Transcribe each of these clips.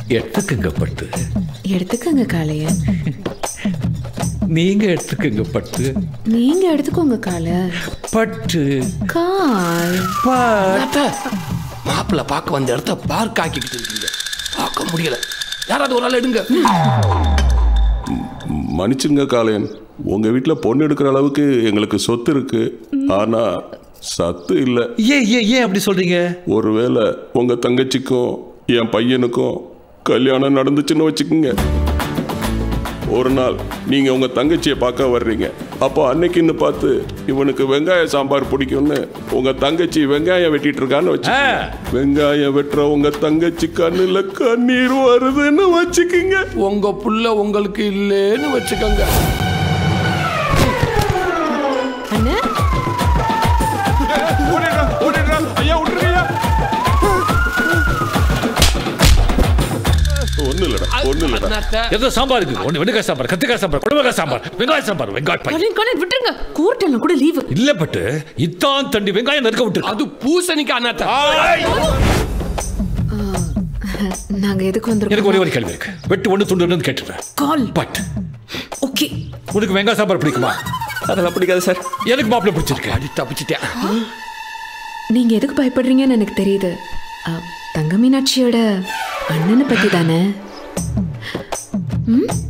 எடுத்துக்குங்க பட்டு எடுத்துக்கங்க காளையன் நீங்க எடுத்துக்குங்க பட்டு நீங்க எடுத்துக்கோங்க கால பட்டு கால் பட்டு மாப்பிள்ள பார்க்க வந்த இடத்த பார்க் ஆக்கிக்கிட்டு இருக்கீங்க பார்க்க முடியல யாராவது ஒரு ஆள் எடுங்க மன்னிச்சுங்க காளையன் உங்க வீட்டுல பொண்ணு எடுக்கிற அளவுக்கு எங்களுக்கு சொத்து இருக்கு ஆனா சத்து இல்ல ஏன் ஏன் ஏன் அப்படி சொல்றீங்க ஒருவேளை உங்க தங்கச்சிக்கும் என் பையனுக்கும் கல்யாணம் நடந்துச்சுன்னு வச்சுக்கோங்க ஒரு நாள் நீங்க உங்க தங்கச்சியை பார்க்க வர்றீங்க அப்போ அன்னைக்குன்னு பார்த்து இவனுக்கு வெங்காய சாம்பார் பிடிக்கும்னு உங்க தங்கச்சி வெங்காயம் வெட்டிட்டு இருக்கான்னு வச்சு ஆ. வெங்காயம் வெட்டுற உங்க தங்கச்சி கண்ணுல கண்ணீர் வருதுன்னு வச்சுக்கோங்க உங்க புள்ள உங்களுக்கு இல்லைன்னு வச்சுக்கோங்க அண்ணா ஒண்ணு இல்லடா ஒண்ணு இல்லடா அண்ணாத்த, எதோ சாம்பார் இருக்கு ஒன்று வெண்டைக்காய் சாம்பார் கத்திரிக்காய் சாம்பார் குழம்புக்காய் சாம்பார் வெங்காய சாம்பார் வெங்காய பை காளையன் காளையன் விட்டுருங்க கோர்ட்டெல்லாம் கூட லீவு இல்ல பட்டு இத்தான் தண்டி வெங்காயம் நறுக்க விட்டு அது பூசணிக்கு அண்ணாத்த நாங்க எதுக்கு எனக்கு வந்திருக்கோம் ஒரே ஒரு கேள்வி இருக்கு வெட்டு ஒன்று துண்டு ஒன்று கேட்டுறேன் கால் பட் ஓகே உனக்கு வெங்காய சாம்பார் பிடிக்குமா அதெல்லாம் பிடிக்காது சார் எனக்கு மாப்பிள்ளை பிடிச்சிருக்கு அடி தப்பிச்சிட்டேன் நீங்க எதுக்கு பயப்படுறீங்கன்னு எனக்கு தெரியுது அ, தங்க மீனாட்சியோட அண்ணனை பத்தி தானே ம்?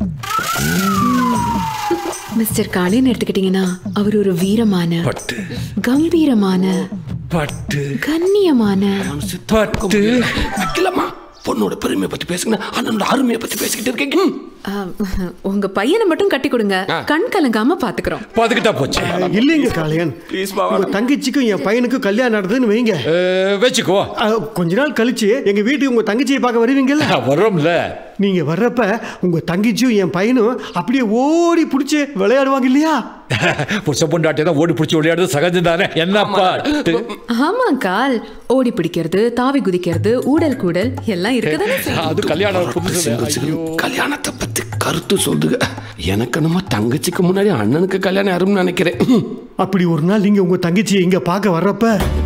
மிஸ்டர் காளின்னு எடுத்துக்கிட்டீங்கன்னா அவர் ஒரு வீரமான பட்டு கம்பீரமான பட்டு கண்ணியமான பட்டு வைக்கலாமா பொண்ணோட பெருமையை பத்தி பேசுங்க அண்ணனோட அருமையை பத்தி பேசிக்கிட்டு இருக்கீங்க ம். அ, உங்க பையனை மட்டும் கட்டி கொடுங்க கண் கலங்காம பாத்துக்கிறோம் பாத்துக்கிட்டா போச்சு இல்லைங்க காளையன் ப்ளீஸ் பா உங்க தங்கச்சிக்கும் என் பையனுக்கும் கல்யாணம் நடக்குதுன்னு வைங்க அஹ், வச்சுக்கோ அஹ், கொஞ்ச நாள் கழிச்சு எங்க வீட்டுக்கு உங்க தங்கச்சியை பார்க்க வருவீங்கல்ல வரோம்ல நீங்க வர்றப்ப உங்க தங்கச்சியும் என் பையனும் அப்படியே ஓடி பிடிச்சு விளையாடுவாங்க இல்லையா புருஷ பொண்டாட்டி தான் ஓடி பிடிச்சி விளையாடுறது சகஜம் தானே என்னப்பா ஆமா கால் ஓடி பிடிக்கிறது தாவி குதிக்கிறது ஊடல் கூடல் எல்லாம் இருக்குதானே செய்யும். அது கல்யாணம் புதுசு ஐயோ கல்யாணத்தை பத்தி கருத்து சொல்லுங்க எனக்கு நம்ம தங்கச்சிக்கு முன்னாடி அண்ணனுக்கு கல்யாணம் யாருன்னு நினைக்கிறேன் ம். அப்படி ஒரு நாள் நீங்க உங்க தங்கச்சியை இங்க பார்க்க வர்றப்ப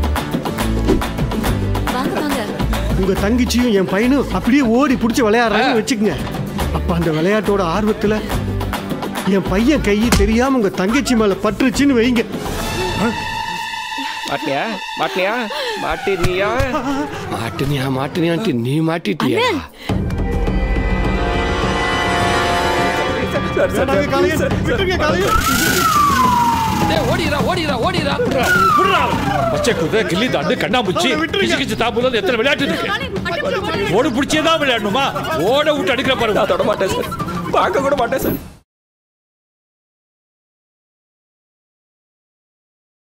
வாங்க வாங்க உங்க தங்கச்சியும் என் பையனும் அப்படியே ஓடி பிடிச்சி விளையாடுறாங்கன்னு வச்சுக்கோங்க அப்ப அந்த விளையாட்டோட ஆர்வத்துல என் பையன் கை தெரியாம உங்க தங்கச்சி மேல பட்டுருச்சுன்னு வைங்க மாட்டினியா மாட்டினியா மாட்டினியா மாட்டினியா மாட்டினியான்ட்டு நீ மாட்டிட்டியா வேண்டாங்க காளையன், விட்டுருங்க காளையன். டேய், ஓடிடா ஓடிடா ஓடிடா பச்சை குதிரை கிள்ளி தாண்டு கண்ணாமூச்சி கிச்சு கிச்சு தாம்பூலம் எத்தனை விளையாட்டு இருக்கு ஓடு பிடிச்சே தான் விளையாடணுமா ஓட விட்டு அடிக்கிற பாருங்க நான் தொட மாட்டேன் சார் பார்க்க கூட மாட்டேன் சார்